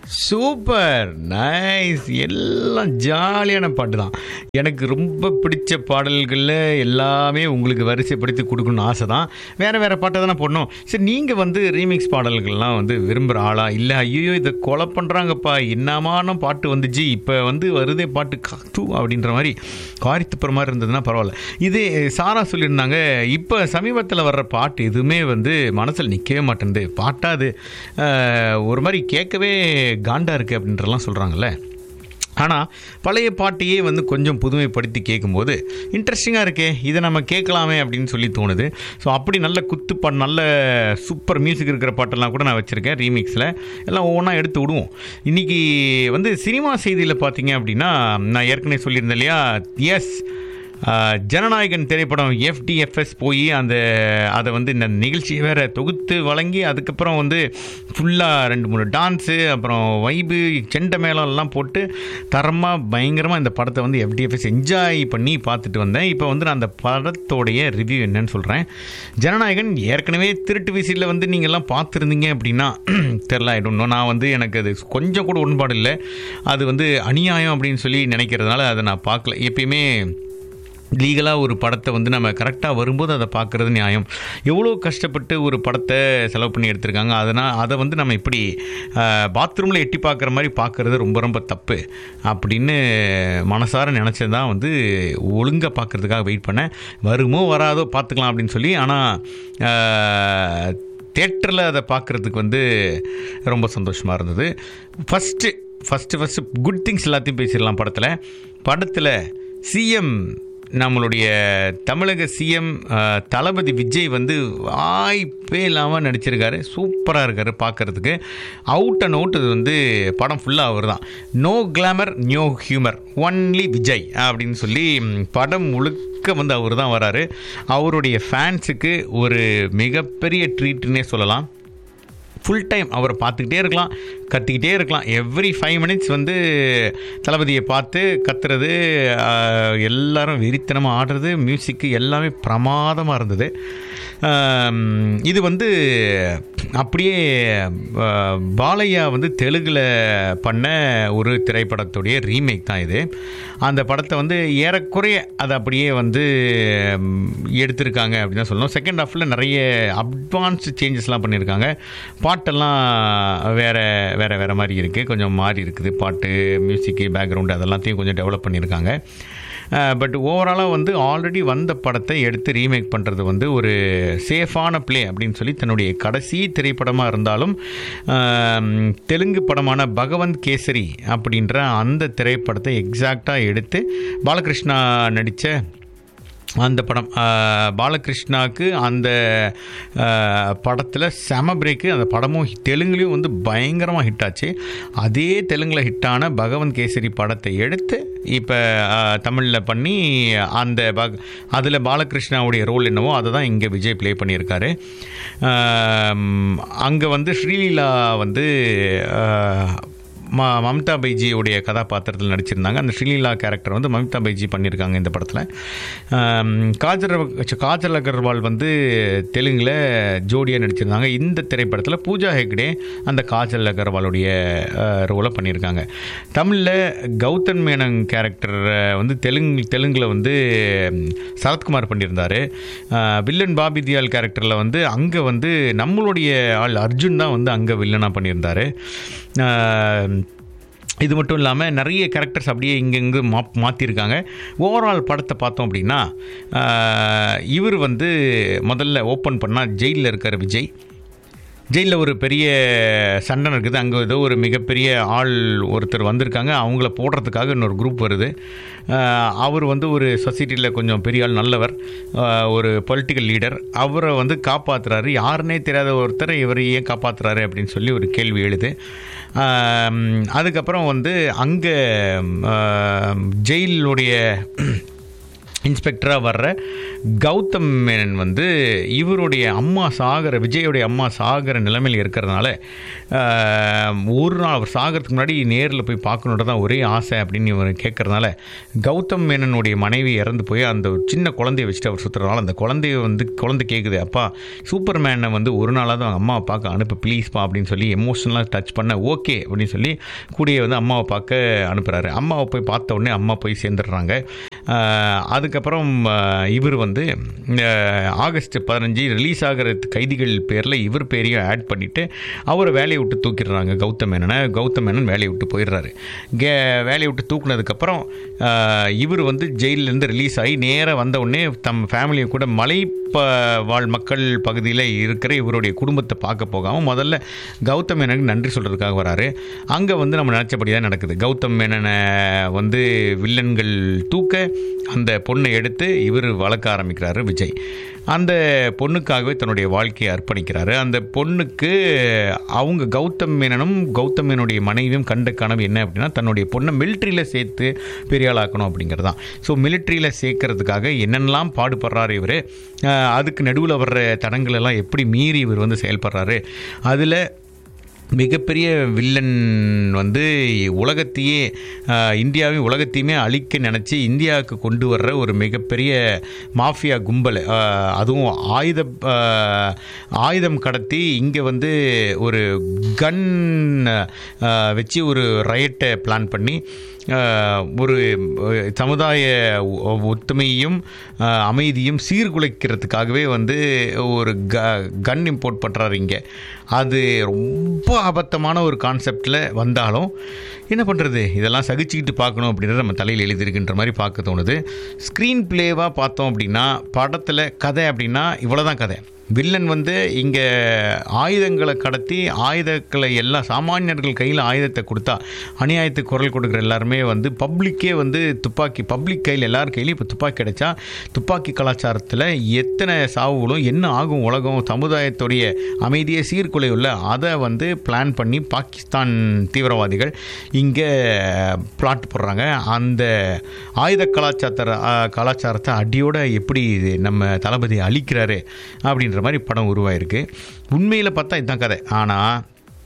Super nice எல்லாம் ஜாலியான பாட்டு தான் எனக்கு ரொம்ப பிடிச்ச பாடல்களில் எல்லாமே உங்களுக்கு வரிசைப்படுத்தி கொடுக்கணும்னு ஆசை தான் வேறு வேறு பாட்டை தானே போடணும் சரி நீங்கள் வந்து ரீமிக்ஸ் பாடல்கள்லாம் வந்து விரும்புகிற ஆளா இல்லை ஐயோ இதை கொலை பண்ணுறாங்கப்பா என்னமான பாட்டு வந்துச்சு இப்போ வந்து வருதே பாட்டு காத்து அப்படின்ற மாதிரி காரி துப்புற மாதிரி இருந்ததுன்னா பரவாயில்ல இது சாரா சொல்லியிருந்தாங்க இப்போ சமீபத்தில் வர்ற பாட்டு எதுவுமே வந்து மனசில் நிற்கவே மாட்டேங்குது பாட்டாது ஒரு மாதிரி கேட்கவே காண்டா இருக்குது அப்படின்றலாம் சொல்கிறாங்கல்ல ஆனால் பழைய பாட்டையே வந்து கொஞ்சம் புதுமைப்படுத்தி கேட்கும்போது இன்ட்ரெஸ்டிங்காக இருக்கே இதை நம்ம கேட்கலாமே அப்படின்னு சொல்லி தோணுது ஸோ அப்படி நல்ல குத்து பாட்டு நல்ல சூப்பர் மியூசிக் இருக்கிற பாட்டெல்லாம் கூட நான் வச்சுருக்கேன் ரீமிக்ஸில் எல்லாம் ஒவ்வொன்றா எடுத்து விடுவோம் இன்றைக்கி வந்து சினிமா செய்தியில் பார்த்தீங்க அப்படின்னா நான் ஏற்கனவே சொல்லியிருந்தேன் இல்லையா எஸ் ஜனநாயகன் திரைப்படம் எஃப்டிஎஃப்எஸ் போய் அந்த அதை வந்து இந்த நிகழ்ச்சியை வேறு தொகுத்து வழங்கி அதுக்கப்புறம் வந்து ஃபுல்லாக ரெண்டு மூணு டான்ஸு அப்புறம் வைபு செண்ட மேளம்லாம் போட்டு தரமாக பயங்கரமாக இந்த படத்தை வந்து எஃப்டிஎஃப்எஸ் என்ஜாய் பண்ணி பார்த்துட்டு வந்தேன் இப்போ வந்து நான் அந்த படத்தோடைய ரிவ்யூ என்னன்னு சொல்கிறேன் ஜனநாயகன் ஏற்கனவே திருட்டு விசியில் வந்து நீங்கள்லாம் பார்த்துருந்தீங்க அப்படின்னா தெரில ஆகிடும் நான் வந்து எனக்கு அது கொஞ்சம் கூட உடன்பாடு இல்லை அது வந்து அநியாயம் அப்படின்னு சொல்லி நினைக்கிறதுனால அதை நான் பார்க்கல எப்பயுமே லீகலாக ஒரு படத்தை வந்து நம்ம கரெக்டாக வரும்போது அதை பார்க்குறது நியாயம் எவ்வளோ கஷ்டப்பட்டு ஒரு படத்தை செலவு பண்ணி எடுத்திருக்காங்க அதனால் அதை வந்து நம்ம இப்படி பாத்ரூமில் எட்டி பார்க்குற மாதிரி பார்க்குறது ரொம்ப ரொம்ப தப்பு அப்படின்னு மனசார நினச்சது தான் வந்து ஒழுங்காக பார்க்குறதுக்காக வெயிட் பண்ணேன் வருமோ வராதோ பார்த்துக்கலாம் அப்படின்னு சொல்லி ஆனால் தேட்டரில் அதை பார்க்குறதுக்கு வந்து ரொம்ப சந்தோஷமாக இருந்தது first first first good things எல்லாத்தையும் பேசிடலாம் படத்தில் படத்தில் சிஎம் நம்மளுடைய தமிழக சிஎம் தளபதி விஜய் வந்து வாய்ப்பே இல்லாமல் நடிச்சிருக்காரு சூப்பராக இருக்கார் பார்க்குறதுக்கு அவுட் அண்ட் அவுட் இது வந்து படம் ஃபுல்லாக அவர் தான் no glamour no humour only Vijay அப்படின்னு சொல்லி படம் முழுக்க வந்து அவர் தான் வராரு அவருடைய ஃபேன்ஸுக்கு ஒரு மிகப்பெரிய ட்ரீட்னே சொல்லலாம் ஃபுல் டைம் அவரை பார்த்துக்கிட்டே இருக்கலாம் கத்திக்கிட்டே இருக்கலாம் எவ்ரி ஃபைவ் மினிட்ஸ் வந்து தளபதியை பார்த்து கத்துறது எல்லாரும் வெறித்தனமாக ஆடுறது மியூசிக்கு எல்லாமே பிரமாதமாக இருந்தது இது வந்து அப்படியே பாலையா வந்து தெலுங்கில் பண்ண ஒரு திரைப்படத்துடைய ரீமேக் தான் இது அந்த படத்தை வந்து ஏறக்குறைய அதை அப்படியே வந்து எடுத்திருக்காங்க அப்படின்னு தான் சொல்லணும் செகண்ட் ஹாஃபில் நிறைய அட்வான்ஸ் சேஞ்சஸ்லாம் பண்ணியிருக்காங்க பாட்டெல்லாம் வேறு வேறு வேறு மாதிரி இருக்குது கொஞ்சம் மாறி இருக்குது பாட்டு மியூசிக்கு பேக்ரவுண்டு அதெல்லாத்தையும் கொஞ்சம் டெவலப் பண்ணியிருக்காங்க பட் ஓவராலாக வந்து ஆல்ரெடி வந்த படத்தை எடுத்து ரீமேக் பண்ணுறது வந்து ஒரு சேஃபான ப்ளே அப்படின்னு சொல்லி தன்னுடைய கடைசி திரைப்படமாக இருந்தாலும் தெலுங்கு படமான பகவந்த் கேசரி அப்படின்ற அந்த திரைப்படத்தை எக்ஸாக்டாக எடுத்து பாலகிருஷ்ணா நடித்த அந்த படம் பாலகிருஷ்ணாவுக்கு அந்த படத்தில் செம பிரேக்கு அந்த படமும் தெலுங்குலேயும் வந்து பயங்கரமாக ஹிட் ஆச்சு அதே தெலுங்கில் ஹிட்டான பகவந்த் கேசரி படத்தை எடுத்து இப்போ தமிழில் பண்ணி அந்த பக் அதில் பாலகிருஷ்ணாவுடைய ரோல் என்னவோ அதை தான் இங்கே விஜய் ப்ளே பண்ணியிருக்காரு அங்கே வந்து ஸ்ரீலீலா வந்து ம மம்தா பைஜியோடைய கதாபாத்திரத்தில் நடிச்சிருந்தாங்க அந்த ஸ்ரீலீலா கேரக்டர் வந்து மம்தா பைஜி பண்ணியிருக்காங்க இந்த படத்தில் காஜல் காஜல் அகர்வால் வந்து தெலுங்கில் ஜோடியாக நடிச்சிருந்தாங்க இந்த திரைப்படத்தில் பூஜா ஹெக்டே அந்த காஜல் அகர்வாலுடைய ரோலை பண்ணியிருக்காங்க தமிழில் கௌதம் மேனன் கேரக்டரை வந்து தெலுங்கு தெலுங்கில் வந்து சரத்குமார் பண்ணியிருந்தார் வில்லன் பாபி தியால் கேரக்டரில் வந்து அங்கே வந்து நம்மளுடைய ஆள் அர்ஜுன் தான் வந்து அங்கே வில்லனாக பண்ணியிருந்தார் இது மட்டும் இல்லாமல் நிறைய கேரக்டர்ஸ் அப்படியே இங்கெங்கு மா மாற்றிருக்காங்க ஓவரால் படத்தை பார்த்தோம் அப்படின்னா இவர் வந்து முதல்ல ஓப்பன் பண்ணால் ஜெயிலில் இருக்கார் விஜய் ஜெயிலில் ஒரு பெரிய சண்டை இருக்குது அங்கே ஏதோ ஒரு மிகப்பெரிய ஆள் ஒருத்தர் வந்திருக்காங்க அவங்கள போடுறதுக்காக இன்னொரு குரூப் வருது அவர் வந்து ஒரு சொசைட்டியில் கொஞ்சம் பெரிய ஆள் நல்லவர் ஒரு பொலிட்டிக்கல் லீடர் அவரை வந்து காப்பாற்றுறாரு யாருன்னே தெரியாத ஒருத்தர் இவர் ஏன் காப்பாற்றுறாரு அப்படின்னு சொல்லி ஒரு கேள்வி எழுது அதுக்கப்புறம் வந்து அங்கே ஜெயிலுடைய இன்ஸ்பெக்டராக வர்ற கௌதம் மேனன் வந்து இவருடைய அம்மா சாகிற விஜயோடைய அம்மா சாகிற நிலைமையில் இருக்கிறதுனால ஆஹ், ஒரு நாள் அவர் சாகிறதுக்கு முன்னாடி நேரில் போய் பார்க்கணுன்றது தான் ஒரே ஆசை அப்படின்னு இவர் கேட்கறதுனால கௌதம் மேனனுடைய மனைவி இறந்து போய் அந்த ஒரு சின்ன குழந்தைய வச்சுட்டு அவர் சுற்றுறதுனால அந்த குழந்தைய வந்து குழந்தை கேட்குது அப்பா சூப்பர் மேனை வந்து ஒரு நாளாவது அவங்க அம்மாவை பார்க்க அனுப்பு ப்ளீஸ்ப்பா அப்படின்னு சொல்லி எமோஷனலாக டச் பண்ண ஓகே அப்படின்னு சொல்லி கூடிய வந்து அம்மாவை பார்க்க அனுப்புகிறாரு அம்மாவை போய் பார்த்த உடனே அம்மா போய் சேர்ந்துடுறாங்க ஆஹ் அதுக்கப்புறம் ஆஹ் இவர் வந்து ஆஹ் ஆகஸ்ட் பதினஞ்சு ரிலீஸ் ஆகிற கைதிகள் பேரில் இவர் பேரையும் ஆட் பண்ணிவிட்டு அவரை வேலையை விட்டு தூக்கிடுறாங்க கௌதம் மேனனை கௌதம் மேனன் வேலையை விட்டு போயிடுறாரு கே வேலையை விட்டு தூக்குனதுக்கப்புறம் ஆஹ் இவர் வந்து ஜெயிலேருந்து ரிலீஸ் ஆகி நேராக வந்த உடனே தம் ஃபேமிலியை கூட மலை ப வாழ் மக்கள் பகுதியில் இருக்கிற இவருடைய குடும்பத்தை பார்க்க போகாமல் முதல்ல கௌதம் மேனனுக்கு நன்றி சொல்கிறதுக்காக வராரு அங்கே வந்து நம்ம நினச்சபடி தான் நடக்குது கௌதம் மேனனை வந்து வில்லன்கள் தூக்க அந்த பொண்ணை எடுத்து இவர் வளர்க்க ஆரம்பிக்கிறாரு விஜய் அந்த பொண்ணுக்காகவே தன்னுடைய வாழ்க்கையை அர்ப்பணிக்கிறாரு அந்த பொண்ணுக்கு அவங்க கௌதம் மேனனும் கௌதம் மேனனுடைய மனைவியும் கண்ட கனவு என்ன அப்படின்னா தன்னுடைய பொண்ணை மிலிட்ரியில் சேர்த்து பெரிய ஆளாக்கணும் அப்படிங்கிறது தான் ஸோ மிலிட்ரியில் சேர்க்கறதுக்காக என்னென்னலாம் பாடுபடுறாரு இவர் அதுக்கு நடுவில் வர்ற தடங்கள் எல்லாம் எப்படி மீறி இவர் வந்து செயல்படுறாரு அதில் மிகப்பெரிய வில்லன் வந்து உலகத்தையே ஆஹ், இந்தியாவையும் உலகத்தையுமே அழிக்க நினச்சி இந்தியாவுக்கு கொண்டு வர்ற ஒரு மிகப்பெரிய மாஃபியா கும்பல் ஆஹ், அதுவும் ஆயுத ஆஹ், ஆயுதம் கடத்தி இங்கே வந்து ஒரு கன் வச்சு ஒரு ரயட்டை பிளான் பண்ணி ஆஹ், ஒரு அஹ், சமுதாய ஒ- ஒத்துமையும் ஆஹ், அமைதியும் சீர்குலைக்கிறதுக்காகவே வந்து ஒரு க கன் இம்போர்ட் பண்ணுறாரு இங்கே அது ரொம்ப அபத்தமான ஒரு கான்செப்டில் வந்தாலும் என்ன பண்ணுறது இதெல்லாம் சகிச்சுக்கிட்டு பார்க்கணும் அப்படின்றத நம்ம தலையில் எழுதியிருக்குன்ற மாதிரி பார்க்க தோணுது ஸ்க்ரீன் பிளேவாக பார்த்தோம் அப்படின்னா படத்தில் கதை அப்படின்னா இவ்வளோதான் கதை வில்லன் வந்து இங்கே ஆயுதங்களை கடத்தி ஆயுதங்களை எல்லா சாமானியர்கள் கையில் ஆயுதத்தை கொடுத்தா அநியாயத்துக்கு குரல் கொடுக்குற எல்லாருமே வந்து பப்ளிக்கே வந்து துப்பாக்கி பப்ளிக் கையில் எல்லார் கையிலையும் இப்போ துப்பாக்கி கிடைச்சா துப்பாக்கி கலாச்சாரத்தில் எத்தனை சாவுகளும் என்ன ஆகும் உலகம் சமுதாயத்துடைய அமைதியை சீர்குலையுள்ள அதை வந்து பிளான் பண்ணி பாகிஸ்தான் தீவிரவாதிகள் இங்கே பிளாட் போடுறாங்க அந்த ஆயுத கலாச்சார கலாச்சாரத்தை அடியோட எப்படி இது நம்ம தளபதி அழிக்கிறாரு அப்படின்ற மாதிரி படம் உருவாயிருக்கு உண்மையில் பார்த்தா இதுதான் கதை ஆனால்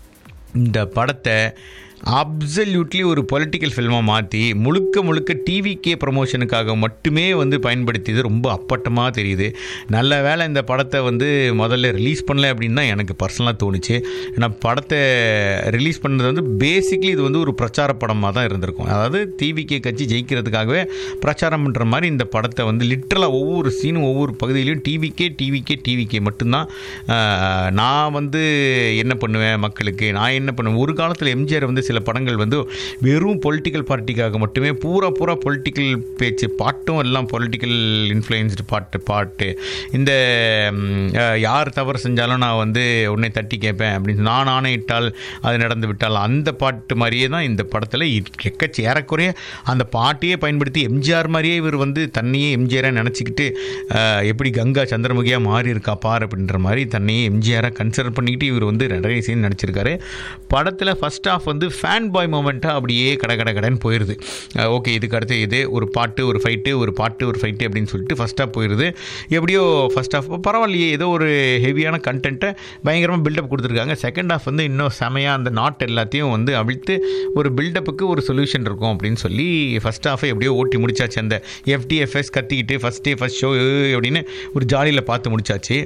இந்த படத்தை அப்சல்யூட்லி ஒரு பொலிட்டிக்கல் ஃபில்மாக மாற்றி முழுக்க முழுக்க டிவிக்கே ப்ரமோஷனுக்காக மட்டுமே வந்து பயன்படுத்தியது ரொம்ப அப்பட்டமாக தெரியுது நல்ல வேளை இந்த படத்தை வந்து முதல்ல ரிலீஸ் பண்ணல அப்படின்னு தான் எனக்கு பர்சனலாக தோணுச்சு ஏன்னா படத்தை ரிலீஸ் பண்ணது வந்து பேசிக்லி இது வந்து ஒரு பிரச்சார படமாக தான் இருந்திருக்கும் அதாவது டிவிக்கே கட்சி ஜெயிக்கிறதுக்காகவே பிரச்சாரம் பண்ணுற மாதிரி இந்த படத்தை வந்து லிட்டரலாக ஒவ்வொரு சீனும் ஒவ்வொரு பகுதியிலையும் டிவிக்கே டிவிக்கே டிவிக்கே மட்டும்தான் ஆஹ், நான் வந்து என்ன பண்ணுவேன் மக்களுக்கு நான் என்ன பண்ணுவேன் ஒரு காலத்தில் எம்ஜிஆர் வந்து சில படங்கள் வந்து வெறும் பொலிட்டிக்கல் பார்ட்டிக்காக மட்டுமே பூரா பூரா பொலிட்டிக்கல் பேச்சு பாட்டும் எல்லாம் பொலிட்டிக்கல் இன்ஃப்ளூயன்ஸ்டு பாட்டு பாட்டு இந்த ம், அஹ், யார் தவறு செஞ்சாலும் நான் வந்து உன்னை தட்டி கேட்பேன் அப்படின்னு நான் ஆணையிட்டால் அது நடந்து விட்டால் அந்த பாட்டு மாதிரியே தான் இந்த படத்தில் எக்கச்சி ஏறக்குறைய அந்த பாட்டையே பயன்படுத்தி எம்ஜிஆர் மாதிரியே இவர் வந்து தன்னையே எம்ஜிஆராக நினச்சிக்கிட்டு எப்படி கங்கா சந்திரமுகியாக மாறி இருக்கா பார் அப்படின்ற மாதிரி தன்னையே எம்ஜிஆராக கன்சிடர் பண்ணிக்கிட்டு இவர் வந்து நிறைய சீன் நடிச்சிருக்காரு படத்தில் ஃபர்ஸ்ட் ஆஃப் வந்து ஃபேன் பாய் மூமெண்ட்டாக அப்படியே கட கட கடன்னு போயிடுது ஓகே இதுக்கு அடுத்து இது ஒரு பாட்டு ஒரு ஃபைட்டு ஒரு பாட்டு ஒரு ஃபைட்டு அப்படின்னு சொல்லிட்டு ஃபர்ஸ்ட் ஆஃப் போயிடுது எப்படியோ ஃபர்ஸ்ட் ஆஃப் பரவாயில்லையே ஏதோ ஒரு ஹெவியான கண்டென்ட்டை பயங்கரமாக பில்டப் கொடுத்துருக்காங்க செகண்ட் ஆஃப் வந்து இன்னும் செமையாக அந்த நாட் எல்லாத்தையும் வந்து அவிழ்த்து ஒரு பில்டப்புக்கு ஒரு சொல்யூஷன் இருக்கும் அப்படின்னு சொல்லி ஃபர்ஸ்ட் ஆஃபை எப்படியோ ஓட்டி முடிச்சாச்சு அந்த எஃப்டிஎஃப்எஸ் கத்திக்கிட்டு ஃபஸ்ட் டே ஃபஸ்ட் ஷோ அப்படின்னு ஒரு ஜாலியில் பார்த்து முடிச்சாச்சு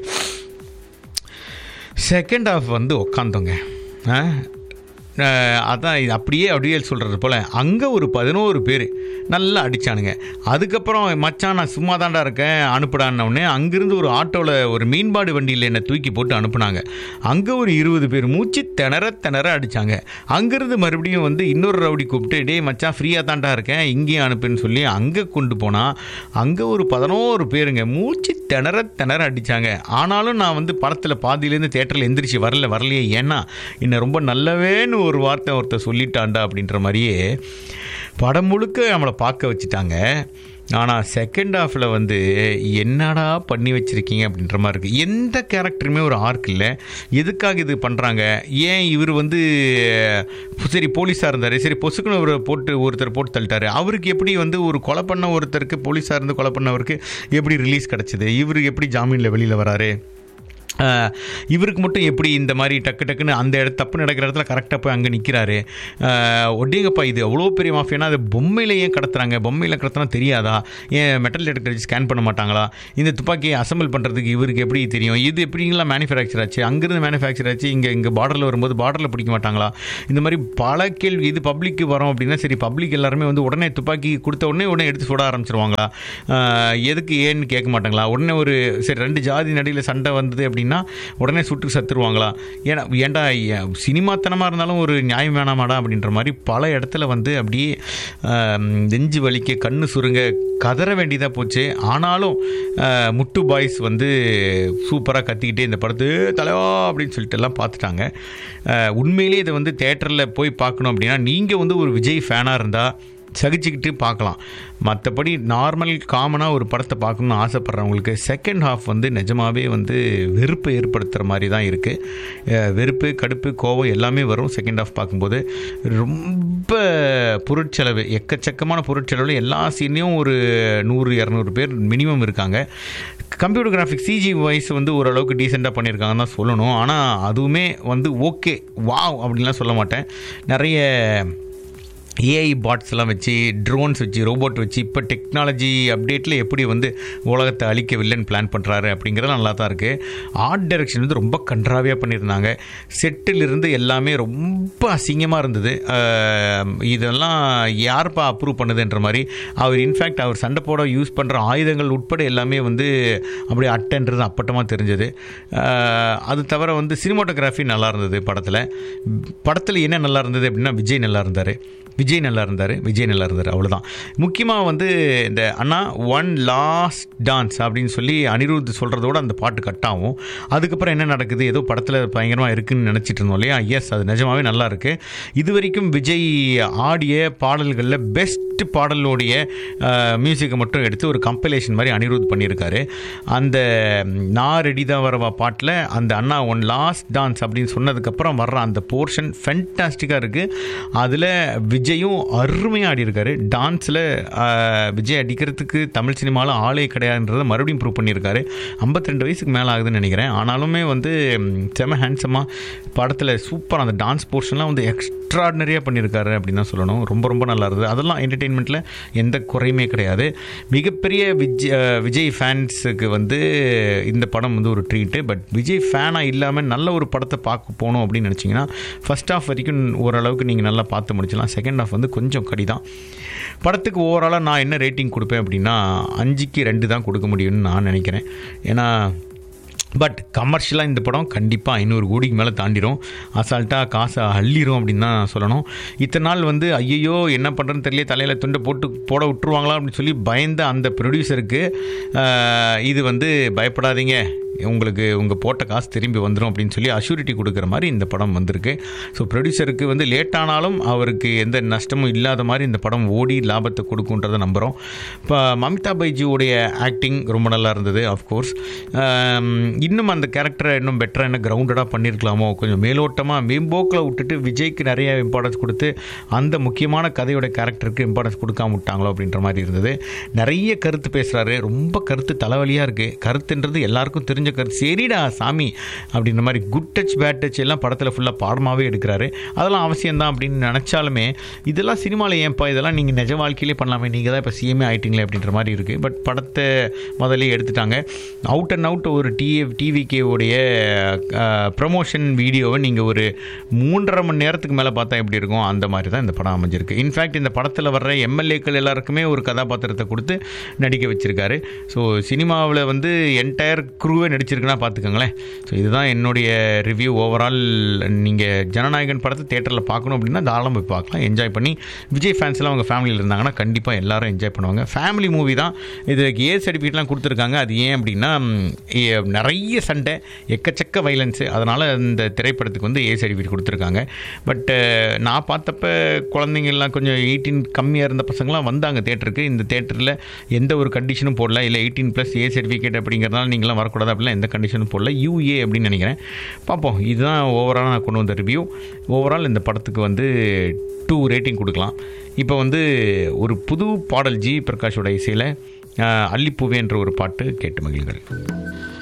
செகண்ட் ஆஃப் வந்து உக்காந்தோங்க ஆ? அஹ் அதான் இது அப்படியே அப்படியே சொல்கிறது போல் அங்கே ஒரு பதினோரு பேர் நல்லா அடித்தானுங்க அதுக்கப்புறம் மச்சான் நான் சும்மா தாண்டா இருக்கேன் அனுப்புடான்னொடனே அங்கேருந்து ஒரு ஆட்டோவில் ஒரு மீன்பாடு வண்டியில் என்னை தூக்கி போட்டு அனுப்புனாங்க அங்கே ஒரு இருபது பேர் மூச்சு திணற திணற அடித்தாங்க அங்கேருந்து மறுபடியும் வந்து இன்னொரு ரவுடி கூப்பிட்டு டேய் மச்சான் ஃப்ரீயாக தாண்டா இருக்கேன் இங்கேயும் அனுப்புன்னு சொல்லி அங்கே கொண்டு போனால் அங்கே ஒரு பதினோரு பேருங்க மூச்சு திணற திணற அடித்தாங்க ஆனாலும் நான் வந்து படத்தில் பாதியிலேருந்து தேட்டரில் எந்திரிச்சு வரல வரலையே ஏன்னா என்னை ரொம்ப நல்லவேன்னு ஒரு வார்த்தை ஒருத்தர் சொல்லிட்டான்டா அப்படின்ற மாதிரியே படம் முழுக்க நம்மளை பார்க்க வச்சுட்டாங்க ஆனால் செகண்ட் ஹாஃபில் வந்து என்னடா பண்ணி வச்சுருக்கீங்க அப்படின்ற மாதிரி இருக்குது எந்த கேரக்டருமே ஒரு ஆர்க் இல்லை எதுக்காக இது பண்ணுறாங்க ஏன் இவர் வந்து சரி போலீஸாக இருந்தார் சரி பொசுக்குன்னு அவரை போட்டு ஒருத்தர் போட்டு தள்ளிட்டாரு அவருக்கு எப்படி வந்து ஒரு கொலை பண்ண ஒருத்தருக்கு போலீஸாக இருந்து கொலை பண்ணவருக்கு எப்படி ரிலீஸ் கிடச்சிது இவர் எப்படி ஜாமீனில் வெளியில் வராரு ஆஹ் இவருக்கு மட்டும் எப்படி இந்த மாதிரி டக்கு டக்குன்னு அந்த இடத்து தப்பு நடக்கிற இடத்துல கரெக்டாக போய் அங்கே நிற்கிறாரு ஒட்டிங்கப்பா இது அவ்வளோ பெரிய மாஃபியானா அது பொம்மையில் ஏன் கடத்துறாங்க பொம்மையில் கடத்தினா தெரியாதா ஏன் மெட்டல் டிடெக்டர் ஸ்கேன் பண்ண மாட்டாங்களா இந்த துப்பாக்கியை அசம்பிள் பண்ணுறதுக்கு இவருக்கு எப்படி தெரியும் இது எப்படிங்களாம் மேனுஃபேக்சர் ஆச்சு அங்கேருந்து மேனுஃபேக்சர் ஆச்சு இங்கே இங்கே பார்டரில் வரும்போது பார்டரில் பிடிக்க மாட்டாங்களா இந்த மாதிரி பல கேள்வி இது பப்ளிக்கு வரோம் அப்படின்னா சரி பப்ளிக் எல்லாருமே வந்து உடனே துப்பாக்கி கொடுத்த உடனே உடனே எடுத்து சுட ஆரம்பிச்சிருவாங்களா ஆஹ் எதுக்கு ஏன்னு கேட்க மாட்டாங்களா உடனே ஒரு சரி ரெண்டு ஜாதி நடியில் சண்டை வந்தது அப்படின்னா உடனே சுட்டு சத்துருவாங்களா ஏன்னா ஏன்டா ஏன் சினிமாத்தனமாக இருந்தாலும் ஒரு நியாயம் வேணாமாடா அப்படின்ற மாதிரி பல இடத்துல வந்து அப்படியே ஆஹ், நெஞ்சு வலிக்க கண்ணு சுருங்க கதற வேண்டியதாக போச்சு ஆனாலும் ஆஹ், முட்டு பாய்ஸ் வந்து சூப்பராக கத்திக்கிட்டே இந்த படத்து தலைவா அப்படின்னு சொல்லிட்டு எல்லாம் பார்த்துட்டாங்க ஆஹ், உண்மையிலேயே இதை வந்து தேட்டரில் போய் பார்க்கணும் அப்படின்னா நீங்கள் வந்து ஒரு விஜய் ஃபேனாக இருந்தால் சகிச்சுக்கிட்டு பார்க்கலாம் மற்றபடி நார்மல் காமனாக ஒரு படத்தை பார்க்கணுன்னு ஆசைப்பட்றவங்களுக்கு செகண்ட் ஹாஃப் வந்து நிஜமாவே வந்து வெறுப்பை ஏற்படுத்துகிற மாதிரி தான் இருக்குது வெறுப்பு கடுப்பு கோவம் எல்லாமே வரும் செகண்ட் ஹாஃப் பார்க்கும்போது ரொம்ப பொருட்செலவு எக்கச்சக்கமான பொருட்செலவில் எல்லா சீன்லேயும் ஒரு நூறு இரநூறு பேர் மினிமம் இருக்காங்க கம்ப்யூட்டர் கிராஃபிக் சிஜி வைஸ் வந்து ஓரளவுக்கு டீசெண்டாக பண்ணியிருக்காங்கன்னு தான் சொல்லணும் ஆனால் அதுவுமே வந்து ஓகே வாவ் அப்படின்லாம் சொல்ல மாட்டேன் நிறைய ஏஐ பாட்ஸ் எல்லாம் வச்சு ட்ரோன்ஸ் வச்சு ரோபோட் வச்சு இப்போ டெக்னாலஜி அப்டேட்டில் எப்படி வந்து உலகத்தை அழிக்க வில்லன் பிளான் பண்ணுறாரு அப்படிங்கிறது நல்லா தான் இருக்குது ஆர்ட் டைரக்ஷன் வந்து ரொம்ப கன்றாவியாக பண்ணியிருந்தாங்க செட்டில் இருந்து எல்லாமே ரொம்ப அசிங்கமாக இருந்தது அஹ் இதெல்லாம் யார்ப்பா அப்ரூவ் பண்ணுதுன்ற மாதிரி அவர் இன்ஃபேக்ட் அவர் சண்டை போட யூஸ் பண்ணுற ஆயுதங்கள் உட்பட எல்லாமே வந்து அப்படியே அட்டைன்றது அப்பட்டமாக தெரிஞ்சது அஹ் அது தவிர வந்து சினிமாட்டோகிராஃபி நல்லா இருந்தது படத்தில் படத்தில் என்ன நல்லா இருந்தது அப்படின்னா விஜய் நல்லா இருந்தார் விஜய் நல்லா இருந்தார் விஜய் நல்லா இருந்தார் அவ்வளோதான் முக்கியமாக வந்து இந்த அண்ணா ஒன் லாஸ்ட் டான்ஸ் அப்படின்னு சொல்லி அனிருத் சொல்கிறதோட அந்த பாட்டு கட் ஆகும் அதுக்கப்புறம் என்ன நடக்குது ஏதோ படத்தில் பயங்கரமாக இருக்குன்னு நினச்சிட்டு இருந்தோம் இல்லையா எஸ் அது நிஜமாவே நல்லா இருக்கு இது வரைக்கும் விஜய் ஆடிய பாடல்களில் பெஸ்ட் பாடலோடைய மியூசிக்கை மட்டும் எடுத்து ஒரு கம்பைலேஷன் மாதிரி அனிருத் பண்ணியிருக்காரு அந்த நான் ரெடி தான் வரவா பாட்டில் அந்த அண்ணா ஒன் லாஸ்ட் டான்ஸ் அப்படின்னு சொன்னதுக்கப்புறம் வர்ற அந்த போர்ஷன் ஃபென்டாஸ்டிக்காக இருக்குது அதில் விஜயும் அருமையாக ஆடி இருக்காரு டான்ஸில் விஜய் அடிக்கிறதுக்கு தமிழ் சினிமாவில் ஆளே கிடையாதுன்றதை மறுபடியும் ப்ரூவ் பண்ணியிருக்காரு 52 வயசுக்கு மேலே ஆகுதுன்னு நினைக்கிறேன் ஆனாலுமே வந்து ம், செம ஹேண்ட்ஸமாக படத்தில் சூப்பர் அந்த டான்ஸ் போர்ஷன்லாம் வந்து எக்ஸ்ட்ராடினரியாக பண்ணியிருக்காரு அப்படின்னு தான் சொல்லணும் ரொம்ப ரொம்ப நல்லா இருந்தது அதெல்லாம் என்டர்டெயின்மெண்ட்டில் எந்த குறையுமே கிடையாது மிகப்பெரிய விஜய் விஜய் ஃபேன்ஸுக்கு வந்து இந்த படம் வந்து ஒரு ட்ரீட்டு பட் விஜய் ஃபேனாக இல்லாமல் நல்ல ஒரு படத்தை பார்க்க போகணும் அப்படின்னு நினச்சிங்கன்னா ஃபஸ்ட் ஹாஃப் வரைக்கும் ஓரளவுக்கு நீங்கள் நல்லா பார்த்து முடிச்சலாம் செகண்ட் ஹாஃப் வந்து கொஞ்சம் கடிதான் படத்துக்கு ஓவராலாக நான் என்ன ரேட்டிங் கொடுப்பேன் அப்படின்னா அஞ்சுக்கு ரெண்டு தான் கொடுக்க முடியும்னு நான் நினைக்கிறேன் ஏன்னா பட் கமர்ஷியலாக இந்த படம் கண்டிப்பாக ஐநூறு கோடிக்கு மேலே தாண்டிடும் அசால்ட்டாக காசை அள்ளிரும் அப்படின்னு தான் சொல்லணும் இத்தனை நாள் வந்து ஐயையோ என்ன பண்ணுறதுன்னு தெரியல தலையில் துண்டை போட்டு போட விட்டுருவாங்களா அப்படின்னு சொல்லி பயந்த அந்த ப்ரொடியூசருக்கு இது வந்து பயப்படாதீங்க உங்களுக்கு உங்கள் போட்ட காசு திரும்பி வந்துடும் அப்படின்னு சொல்லி அஷூரிட்டி கொடுக்குற மாதிரி இந்த படம் வந்திருக்கு ஸோ ப்ரொடியூசருக்கு வந்து லேட் ஆனாலும் அவருக்கு எந்த நஷ்டமும் இல்லாத மாதிரி இந்த படம் ஓடி லாபத்தை கொடுக்குன்றதை நம்புகிறோம் இப்போ மமிதா பைஜியோடைய ஆக்டிங் ரொம்ப நல்லா இருந்தது ஆஃப்கோர்ஸ் இன்னும் அந்த கேரக்டரை இன்னும் பெட்டராக என்ன கிரவுண்டடாக பண்ணியிருக்கலாமோ கொஞ்சம் மேலோட்டமாக மேம்போக்கில் விட்டுட்டு விஜய்க்கு நிறைய இம்பார்ட்டன்ஸ் கொடுத்து அந்த முக்கியமான கதையோட கேரக்டருக்கு இம்பார்ட்டன்ஸ் கொடுக்காம விட்டாங்களோ அப்படின்ற மாதிரி இருந்தது நிறைய கருத்து பேசுகிறாரு ரொம்ப கருத்து தலைவலியாக இருக்குது கருத்துன்றது எல்லாருக்கும் தெரிஞ்ச கருத்து சரிடா சாமி அப்படின்ற மாதிரி குட் டச் பேட் டச் எல்லாம் படத்தில் ஃபுல்லாக பாடமாகவே எடுக்கிறாரு அதெல்லாம் அவசியம்தான் அப்படின்னு நினச்சாலுமே இதெல்லாம் சினிமாவில் ஏன்ப்பா இதெல்லாம் நீங்கள் நிஜ வாழ்க்கையிலே பண்ணலாமே நீங்கள் தான் இப்போ சிஎம்ஏ ஆயிட்டீங்களே அப்படின்ற மாதிரி இருக்குது பட் படத்தை முதல்ல எடுத்துட்டாங்க அவுட் அண்ட் அவுட் ஒரு டிஏ டிவிகேவுடைய ப்ரமோஷன் வீடியோவை நீங்கள் ஒரு மூன்றரை மணி நேரத்துக்கு மேலே பார்த்தா எப்படி இருக்கும் அந்த மாதிரி தான் இந்த படம் அமைஞ்சிருக்கு இன்ஃபேக்ட் இந்த படத்தில் வர்ற எம்எல்ஏக்கள் எல்லாருக்குமே ஒரு கதாபாத்திரத்தை கொடுத்து நடிக்க வச்சிருக்காரு ஸோ சினிமாவில் வந்து என்டையர் குரூவை ஹீரோவே நடிச்சிருக்குன்னா பார்த்துக்கோங்களேன் ஸோ இதுதான் என்னுடைய ரிவ்யூ ஓவரால் நீங்கள் ஜனநாயகன் படத்தை தேட்டரில் பார்க்கணும் அப்படின்னா தாராளம் போய் பார்க்கலாம் என்ஜாய் பண்ணி விஜய் ஃபேன்ஸ்லாம் அவங்க ஃபேமிலியில் இருந்தாங்கன்னா கண்டிப்பாக எல்லாரும் என்ஜாய் பண்ணுவாங்க ஃபேமிலி மூவி தான் இதுக்கு ஏ சர்டிஃபிகேட்லாம் கொடுத்துருக்காங்க அது ஏன் அப்படின்னா ம், ஏ- நிறைய சண்டை எக்கச்சக்க வைலன்ஸு அதனால் இந்த திரைப்படத்துக்கு வந்து ஏ சர்டிஃபிகேட் கொடுத்துருக்காங்க பட் நான் பார்த்தப்ப குழந்தைங்கள்லாம் கொஞ்சம் எயிட்டீன் கம்மியாக இருந்த பசங்களாம் வந்தாங்க தேட்டருக்கு இந்த தேட்டரில் எந்த ஒரு கண்டிஷனும் போடல இல்லை எயிட்டீன் ப்ளஸ் ஏ சர்டிஃபிகேட் அப்படிங்கிறதுனால நீங்களாம் வரக்கூடாது அப்படிலாம் எந்த கண்டிஷனும் போடல யூஏ அப்படின்னு நினைக்கிறேன் பார்ப்போம் இதுதான் ஓவரால் நான் கொண்டு வந்த ரிவ்யூ ஓவரால் இந்த படத்துக்கு வந்து டூ ரேட்டிங் கொடுக்கலாம் இப்போ வந்து ஒரு புது பாடல் ஜி பிரகாஷோட இசையில் அல்லிப்பூவே என்ற ஒரு பாட்டு கேட்டு மகிழ்கள்